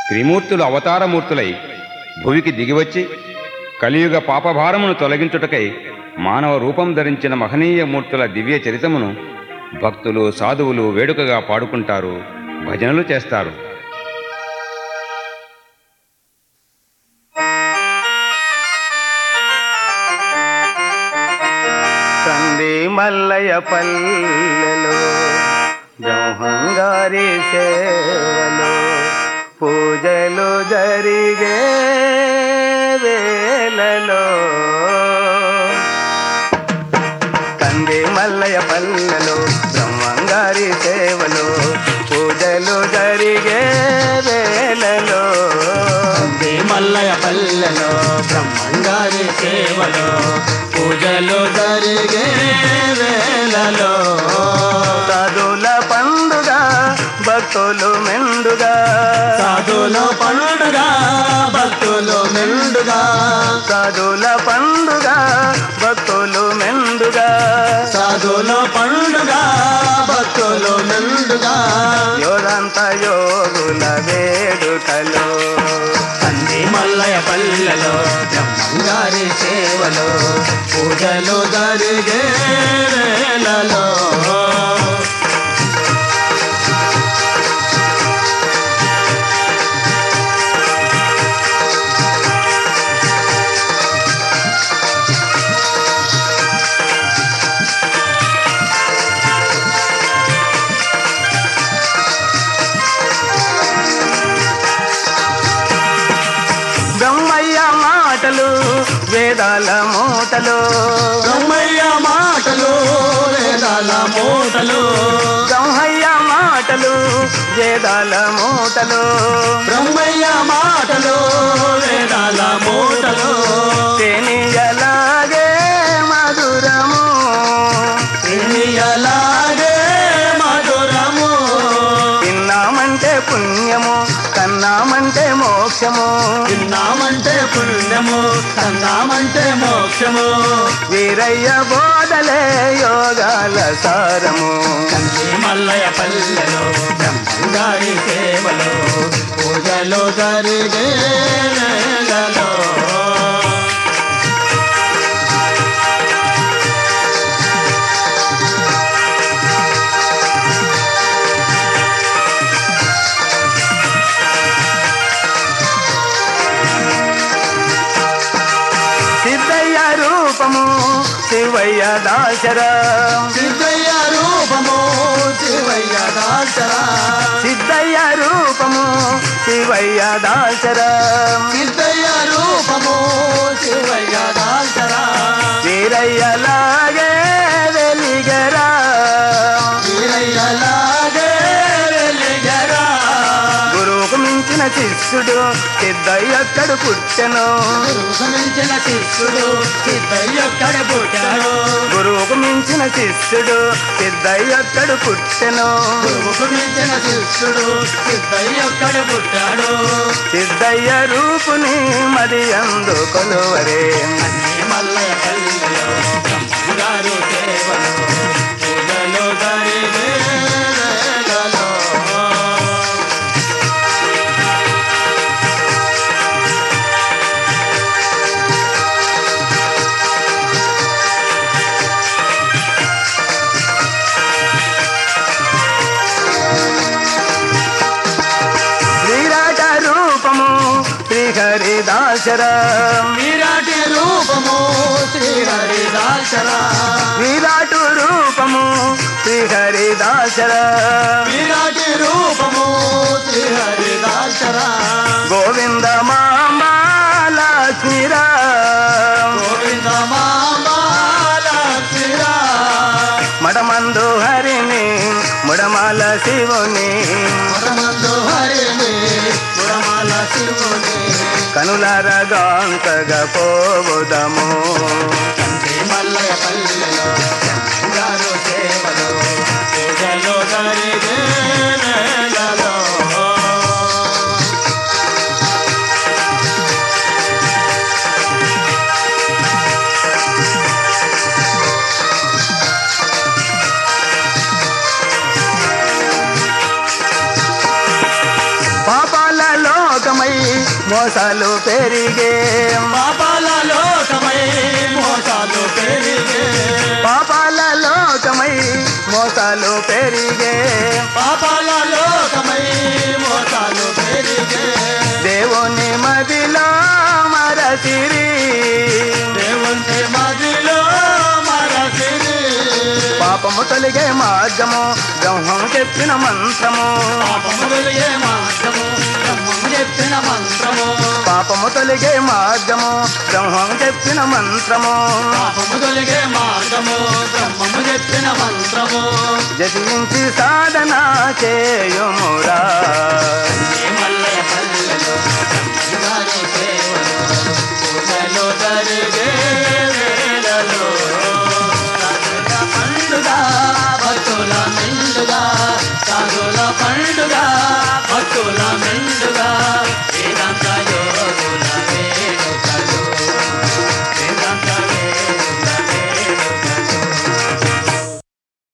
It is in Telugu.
త్రిమూర్తులు అవతారమూర్తులై భువికి దిగివచ్చి కలియుగ పాపభారమును తొలగించుటకై మానవ రూపం ధరించిన మహనీయ మూర్తుల దివ్య చరితమును భక్తులు సాధువులు వేడుకగా పాడుకుంటారు భజనలు చేస్తారు కంది మల్లయ్య పల్లెలో బ్రహ్మంగారి సేవలో పూజలు జరిగే వేలలో కంది మల్లయ్య పల్లెలో బ్రహ్మంగారి సేవలో పూజలు జరిగే వేలలో శ్రీ మల్లయ పల్లెలో బ్రహ్మంగారి సేవలో పూజలు జరిగే వేళలో సాధుల పండుగ భక్తులు మెండుగా సాధుల పండుగ భక్తులు మెండుగా సాధుల పండుగ భక్తులు మెండుగా సాధుల పండుగ భక్తులు మెండుగా యోదంత యోగుల వేడుకలో తండ్రి మల్లయ పల్లెలో బ్రహ్మంగారి సేవలో పూజలు జరిగే వేళలో బ్రహ్మయ్య మాటలు వేదాల మూటలు బ్రహ్మయ్య మాటలు వేదాల మూటలు బ్రహ్మయ్య మాటలు వేదాల మూటలు బ్రహ్మయ్య మాటలు వేదాల మూటలు తేనియలాగే మధురము అలాగే మధురము తిన్నామంటే పుణ్యము కన్నామంటే మోక్షము తిన్నామంటే పుణ్యము కన్నామంటే మోక్షము వీరయ్య బోధలే యోగాల సారము కంచి మల్లయ పల్లెలో బ్రహ్మంగారి సేవలో పూజలు జరిగే వేళలో సిద్ధయ్య రూపము శివయ్య దాశరా సిద్ధయ్య రూపము శివయ్య దాసరా సిద్ధయ్య రూపము శివయ్య దాశరా సిద్ధయ్య రూపము శివయ్య దాసరా వీరయ్యలాగే వెలిగరా వీరయ్యలాగే వెలిగరా గురువుకు మించిన శిష్యుడు సిద్ధయ్యక్కడు పుట్టెను మించిన శిష్యుడు సిద్ధయ్యొక్కడ పుట్టాడు గురువుకు మించిన శిష్యుడు సిద్ధయ్యక్కడు పుట్టెను గురువుకు మించిన శిష్యుడు సిద్ధయ్యొక్కడ పుట్టాడు సిద్ధయ్య రూపుని మరి అందు కొలువరే అన్ని మల్లయ్య పల్లెలో బ్రహ్మంగారు సేవలో పూజలు జరిగే వేళలో విరాట రూపము శ్రీహరిదాసరా విరాటి రూపము శ్రీహరిదాసరా విరాటు రూపము శ్రీహరిదాసరా విరాటి రూపము శ్రీహరిదాసరా గోవింద మామాలక్ష్మిరా గోవింద మామాలక్ష్మిరా మడమందు హరిని ముడమాల శివుని పరమందు హరిని పురమాల శివుని కనులరగాంతగా పోవుదము తండ్రి మల్లయ్య పల్లెలో గారు సేవలో పూజలో జరిగే వేళలో మోసాలు పెరిగే పాపాల లోకమై మోసాలు పెరిగే పాపాల లోకమై మోసాలు పెరిగే పాపాల లోకమై మోసాలు పెరిగే దేవుని మదిలో మరసిరి దేవుని మదిలో మరసిరి పాపము తొలిగే మార్గము బ్రహ్మం చెప్పిన మంత్రము పాపము వెలిగే మార్గము బ్రహ్మము చెప్పిన మంత్రము పాపము తొలిగే మార్గము బ్రహ్మం చెప్పిన మంత్రము పాపము తొలిగే మార్గము బ్రహ్మము చెప్పిన మంత్రము జయించి సాధన చేయుమురా ఈ మల్లయ పల్లెలో బ్రహ్మంగారి సేవలో పూజలో జరిగే వేళలో సాధుల పండుగ భక్తుల మెండుగా సాధుల పండుగ భక్తుల మెండుగా